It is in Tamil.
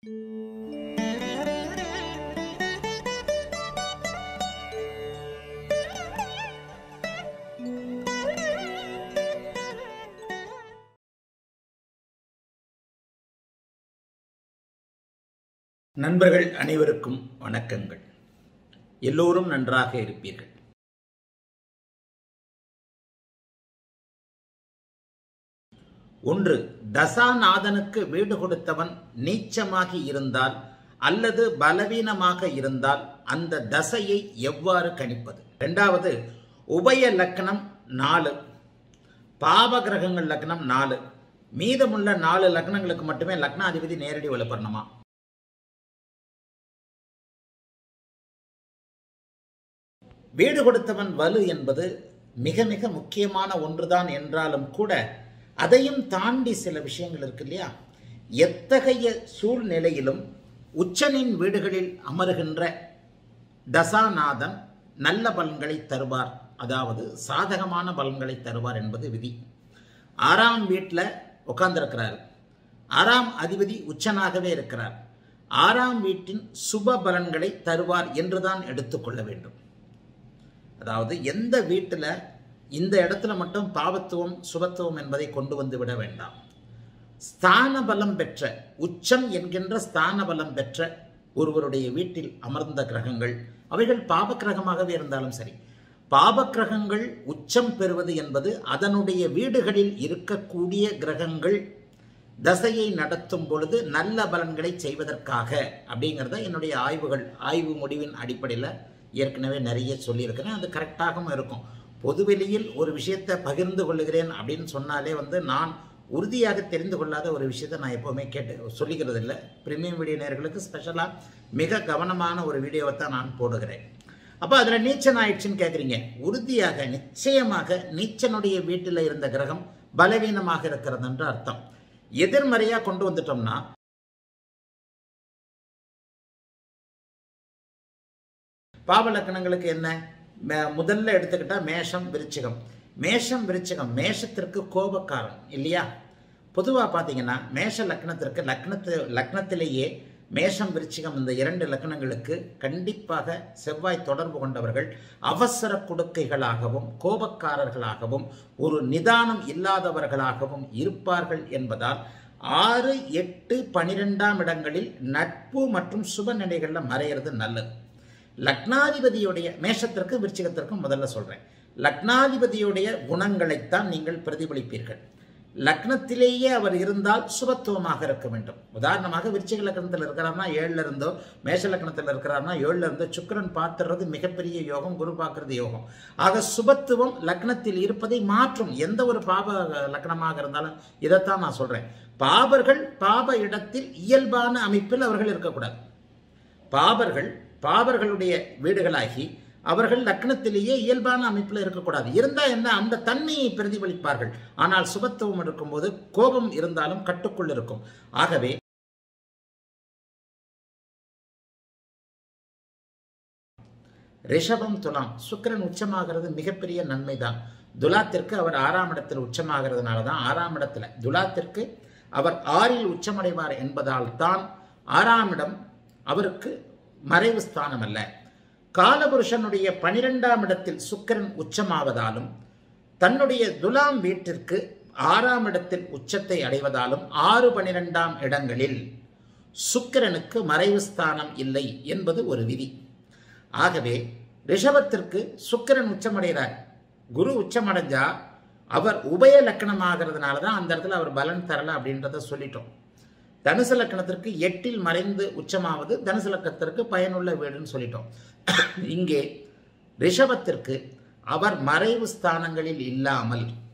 நண்பர்கள் அனைவருக்கும் வணக்கங்கள் எல்லோரும் நன்றாக இருப்பீர்கள் ஒன்று தசாநாதனுக்கு வீடு கொடுத்தவன் நீச்சமாகி இருந்தால் அல்லது பலவீனமாக இருந்தால் அந்த தசையை எவ்வாறு கணிப்பது இரண்டாவது உபய லக்கணம் நாலு பாவ கிரகங்கள் லக்னம் நாலு மீதமுள்ள நாலு லக்னங்களுக்கு மட்டுமே லக்னாதிபதி நேரடி வலுப்படணுமா வீடு கொடுத்தவன் வலு என்பது மிக மிக முக்கியமான ஒன்றுதான் என்றாலும் கூட அதையும் தாண்டி சில விஷயங்கள் இருக்கு இல்லையா எத்தகைய சூழ்நிலையிலும் உச்சனின் வீடுகளில் அமருகின்ற தசாநாதன் நல்ல பலன்களை தருவார் அதாவது சாதகமான பலன்களை தருவார் என்பது விதி ஆறாம் வீட்டில் உட்கார்ந்திருக்கிறார் ஆறாம் அதிபதி உச்சனாகவே இருக்கிறார் ஆறாம் வீட்டின் சுப பலன்களை தருவார் என்றுதான் எடுத்துக்கொள்ள வேண்டும் அதாவது எந்த வீட்டில் இந்த இடத்துல மட்டும் பாவத்துவம் சுபத்துவம் என்பதை கொண்டு வந்து விட வேண்டாம் ஸ்தான பலம் பெற்ற உச்சம் என்கின்ற ஸ்தான பலம் பெற்ற ஒருவருடைய வீட்டில் அமர்ந்த கிரகங்கள் அவைகள் பாப கிரகமாகவே இருந்தாலும் சரி பாப கிரகங்கள் உச்சம் பெறுவது என்பது அதனுடைய வீடுகளில் இருக்கக்கூடிய கிரகங்கள் தசையை நடத்தும் பொழுது நல்ல பலன்களை செய்வதற்காக அப்படிங்கிறத என்னுடைய ஆய்வுகள் ஆய்வு முடிவின் அடிப்படையில் ஏற்கனவே நிறைய சொல்லியிருக்கிறேன் அது கரெக்டாகவும் இருக்கும் பொதுவெளியில் ஒரு விஷயத்தை பகிர்ந்து கொள்ளுகிறேன் அப்படின்னு சொன்னாலே வந்து நான் உறுதியாக தெரிந்து கொள்ளாத ஒரு விஷயத்தை நான் எப்போவுமே கேட்டு சொல்லிக்கிறது இல்லை பிரீமியம் வீடியோ நேர்களுக்கு ஸ்பெஷலாக மிக கவனமான ஒரு வீடியோவை தான் நான் போடுகிறேன் அப்போ அதில் நீச்சன் ஆயிடுச்சுன்னு கேட்குறீங்க உறுதியாக நிச்சயமாக நீச்சனுடைய வீட்டில் இருந்த கிரகம் பலவீனமாக இருக்கிறது என்று அர்த்தம் எதிர்மறையாக கொண்டு வந்துட்டோம்னா பாவ லக்கணங்களுக்கு என்ன முதல்ல எடுத்துக்கிட்டா மேஷம் விருச்சிகம் மேஷம் விருச்சிகம் மேஷத்திற்கு கோபக்காரன் இல்லையா பொதுவாக பார்த்தீங்கன்னா மேஷ லக்னத்திற்கு லக்னத்து லக்னத்திலேயே மேஷம் விருச்சிகம் இந்த இரண்டு லக்னங்களுக்கு கண்டிப்பாக செவ்வாய் தொடர்பு கொண்டவர்கள் அவசர கொடுக்கைகளாகவும் கோபக்காரர்களாகவும் ஒரு நிதானம் இல்லாதவர்களாகவும் இருப்பார்கள் என்பதால் ஆறு எட்டு பனிரெண்டாம் இடங்களில் நட்பு மற்றும் சுப நிலைகளில் மறையிறது நல்லது லக்னாதிபதியுடைய மேஷத்திற்கும் விருச்சிகத்திற்கும் முதல்ல சொல்கிறேன் லக்னாதிபதியுடைய குணங்களைத்தான் நீங்கள் பிரதிபலிப்பீர்கள் லக்னத்திலேயே அவர் இருந்தால் சுபத்துவமாக இருக்க வேண்டும் உதாரணமாக விருச்சிக லக்னத்தில் இருக்கிறார்னா ஏழுல இருந்தோ மேஷ லக்னத்தில் இருக்கிறார்னா ஏழுல இருந்தோ சுக்கரன் பார்த்துறது மிகப்பெரிய யோகம் குரு பார்க்கறது யோகம் ஆக சுபத்துவம் லக்னத்தில் இருப்பதை மாற்றும் எந்த ஒரு பாப லக்னமாக இருந்தாலும் இதைத்தான் நான் சொல்றேன் பாபர்கள் பாப இடத்தில் இயல்பான அமைப்பில் அவர்கள் இருக்கக்கூடாது பாபர்கள் பாபர்களுடைய வீடுகளாகி அவர்கள் லக்னத்திலேயே இயல்பான அமைப்பில் இருக்கக்கூடாது இருந்தால் என்ன அந்த தன்மையை பிரதிபலிப்பார்கள் ஆனால் சுபத்துவம் இருக்கும்போது கோபம் இருந்தாலும் கட்டுக்குள் இருக்கும் ஆகவே ரிஷபம் துலாம் சுக்கரன் உச்சமாகிறது மிகப்பெரிய நன்மை தான் துலாத்திற்கு அவர் ஆறாம் இடத்தில் உச்சமாகிறதுனால தான் ஆறாம் இடத்துல துலாத்திற்கு அவர் ஆறில் உச்சமடைவார் என்பதால் தான் ஆறாம் இடம் அவருக்கு மறைவு ஸ்தானம் அல்ல காலபுருஷனுடைய பனிரெண்டாம் இடத்தில் சுக்கரன் உச்சமாவதாலும் தன்னுடைய துலாம் வீட்டிற்கு ஆறாம் இடத்தில் உச்சத்தை அடைவதாலும் ஆறு பனிரெண்டாம் இடங்களில் சுக்கிரனுக்கு மறைவு ஸ்தானம் இல்லை என்பது ஒரு விதி ஆகவே ரிஷபத்திற்கு சுக்கிரன் உச்சமடைகிறார் குரு உச்சமடைஞ்சா அவர் உபய லக்கணமாகிறதுனால தான் அந்த இடத்துல அவர் பலன் தரல அப்படின்றத சொல்லிட்டோம் தனுசு லக்கணத்திற்கு எட்டில் மறைந்து உச்சமாவது தனுசு லக்கணத்திற்கு பயனுள்ள வீடுன்னு சொல்லிட்டோம் இங்கே ரிஷபத்திற்கு அவர் மறைவு ஸ்தானங்களில் இல்லாமல்